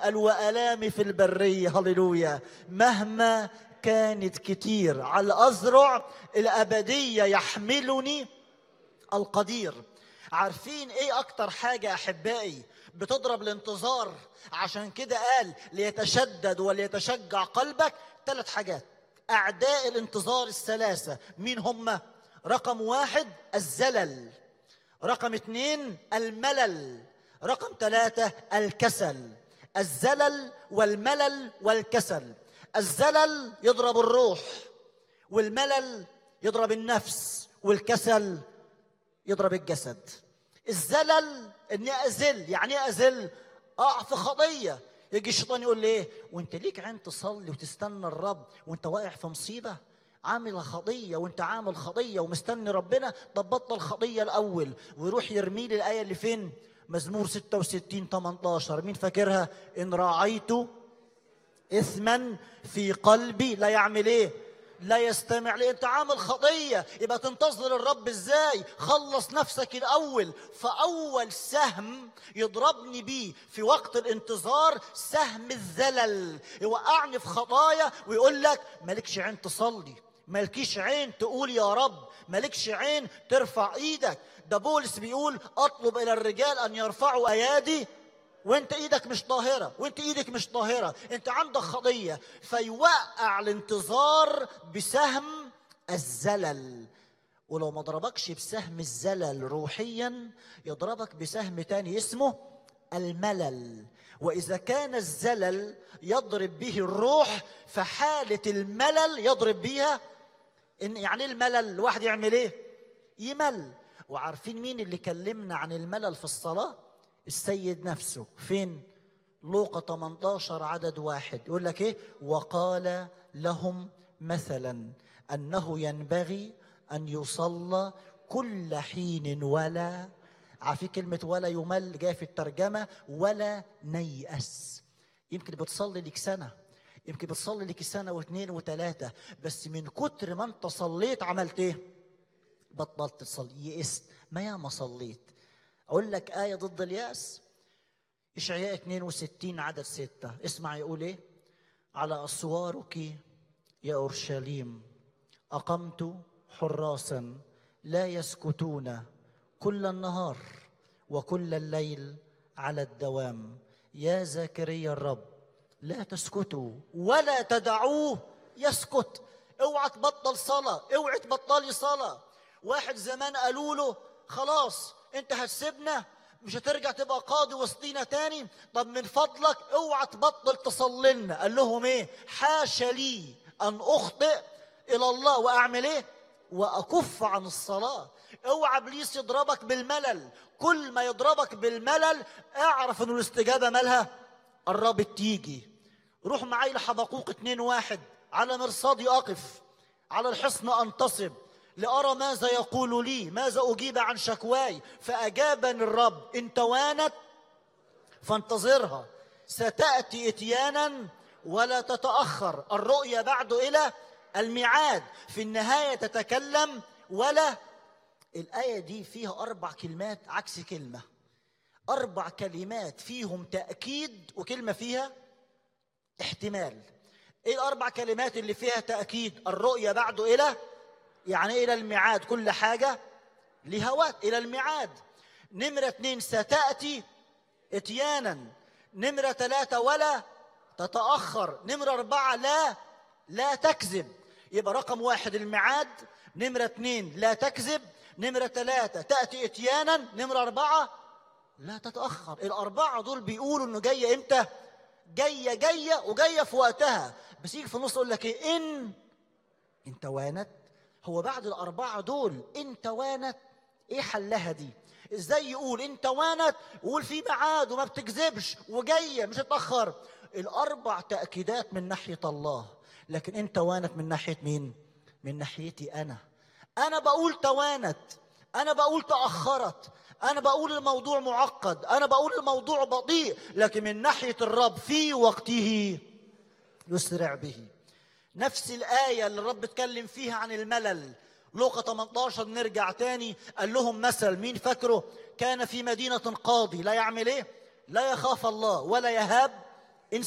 قال وآلامي في البرية هللويا مهما كانت كتير على الأذرع الأبدية يحملني القدير عارفين ايه اكتر حاجة احبائي بتضرب الانتظار عشان كده قال ليتشدد وليتشجع قلبك ثلاث حاجات اعداء الانتظار الثلاثة مين هم رقم واحد الزلل رقم اثنين الملل رقم ثلاثة الكسل الزلل والملل والكسل الزلل يضرب الروح والملل يضرب النفس والكسل يضرب الجسد الزلل اني ازل يعني ايه ازل اقع في خطيه يجي الشيطان يقول لي ايه وانت ليك عين تصلي وتستنى الرب وانت واقع في مصيبه عامل خطيه وانت عامل خطيه ومستني ربنا طب بطل الخطيه الاول ويروح يرمي لي الايه اللي فين مزمور 66 18 مين فاكرها ان راعيت اثما في قلبي لا يعمل ايه لا يستمع ليه انت عامل خطيه يبقى تنتظر الرب ازاي خلص نفسك الاول فاول سهم يضربني بيه في وقت الانتظار سهم الزلل يوقعني في خطايا ويقول لك مالكش عين تصلي مالكيش عين تقول يا رب مالكش عين ترفع ايدك ده بولس بيقول اطلب الى الرجال ان يرفعوا ايادي وانت ايدك مش طاهرة وانت ايدك مش طاهرة انت عندك خطية فيوقع الانتظار بسهم الزلل ولو ما ضربكش بسهم الزلل روحيا يضربك بسهم تاني اسمه الملل واذا كان الزلل يضرب به الروح فحالة الملل يضرب بيها إن يعني إيه الملل الواحد يعمل ايه يمل وعارفين مين اللي كلمنا عن الملل في الصلاه السيد نفسه فين لوقا 18 عدد واحد يقول لك ايه وقال لهم مثلا انه ينبغي ان يصلى كل حين ولا عارفين كلمة ولا يمل جاء في الترجمة ولا نيأس يمكن بتصلي لك سنة يمكن بتصلي لك سنة واثنين وثلاثة بس من كتر ما انت صليت عملت ايه؟ بطلت تصلي يئست ما ياما صليت أقول لك آية ضد اليأس إشعياء 62 عدد ستة اسمع يقول إيه على أسوارك يا أورشليم أقمت حراسا لا يسكتون كل النهار وكل الليل على الدوام يا زكريا الرب لا تسكتوا ولا تدعوه يسكت اوعى تبطل صلاة اوعى تبطلي صلاة واحد زمان قالوا له خلاص انت هتسيبنا مش هترجع تبقى قاضي وسطينا تاني طب من فضلك اوعى تبطل تصلي لنا قال لهم ايه حاشا لي ان اخطئ الى الله واعمل ايه واكف عن الصلاه اوعى ابليس يضربك بالملل كل ما يضربك بالملل اعرف ان الاستجابه مالها قربت تيجي روح معايا لحبقوق اتنين واحد على مرصادي اقف على الحصن انتصب لأرى ماذا يقول لي ماذا أجيب عن شكواي فأجابني الرب إن توانت فانتظرها ستأتي إتيانا ولا تتأخر الرؤيا بعد إلى الميعاد في النهاية تتكلم ولا الآية دي فيها أربع كلمات عكس كلمة أربع كلمات فيهم تأكيد وكلمة فيها احتمال إيه الأربع كلمات اللي فيها تأكيد الرؤيا بعد إلى يعني إلى الميعاد كل حاجة لها وقت إلى الميعاد نمرة اتنين ستأتي اتيانا نمرة ثلاثة ولا تتأخر نمرة أربعة لا لا تكذب يبقى رقم واحد الميعاد نمرة اتنين لا تكذب نمرة ثلاثة تأتي اتيانا نمرة أربعة لا تتأخر الأربعة دول بيقولوا إنه جاية إمتى؟ جاية جاية وجاية في وقتها بس يجي في النص يقول لك إيه إن إن توانت هو بعد الأربعة دول إن توانت إيه حلها دي؟ إزاي يقول إن توانت ويقول في ميعاد وما بتكذبش وجاية مش هتأخر الأربع تأكيدات من ناحية الله لكن إن توانت من ناحية مين؟ من ناحيتي أنا أنا بقول توانت أنا بقول تأخرت أنا بقول الموضوع معقد أنا بقول الموضوع بطيء لكن من ناحية الرب في وقته يسرع به نفس الآية اللي الرب اتكلم فيها عن الملل لوقا 18 نرجع تاني قال لهم مثل مين فاكره كان في مدينة قاضي لا يعمل ايه لا يخاف الله ولا يهاب